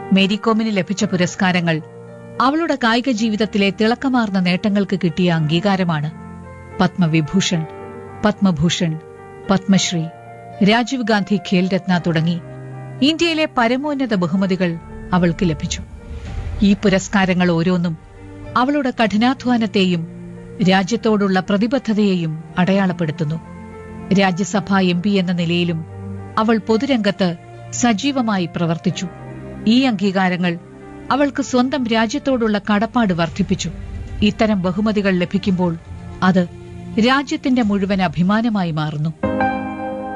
മേരികോമിന് ലഭിച്ച പുരസ്കാരങ്ങൾ അവളുടെ കായിക ജീവിതത്തിലെ തിളക്കമാർന്ന നേട്ടങ്ങൾക്ക് കിട്ടിയ അംഗീകാരമാണ് പത്മവിഭൂഷൺ പത്മഭൂഷൺ പത്മശ്രീ രാജീവ് ഗാന്ധി ഖേൽരത്ന തുടങ്ങി ഇന്ത്യയിലെ പരമോന്നത ബഹുമതികൾ അവൾക്ക് ലഭിച്ചു ഈ പുരസ്കാരങ്ങൾ ഓരോന്നും അവളുടെ കഠിനാധ്വാനത്തെയും രാജ്യത്തോടുള്ള പ്രതിബദ്ധതയെയും അടയാളപ്പെടുത്തുന്നു രാജ്യസഭാ എം പി എന്ന നിലയിലും അവൾ പൊതുരംഗത്ത് സജീവമായി പ്രവർത്തിച്ചു ഈ അംഗീകാരങ്ങൾ അവൾക്ക് സ്വന്തം രാജ്യത്തോടുള്ള കടപ്പാട് വർദ്ധിപ്പിച്ചു ഇത്തരം ബഹുമതികൾ ലഭിക്കുമ്പോൾ അത് രാജ്യത്തിന്റെ മുഴുവൻ അഭിമാനമായി മാറുന്നു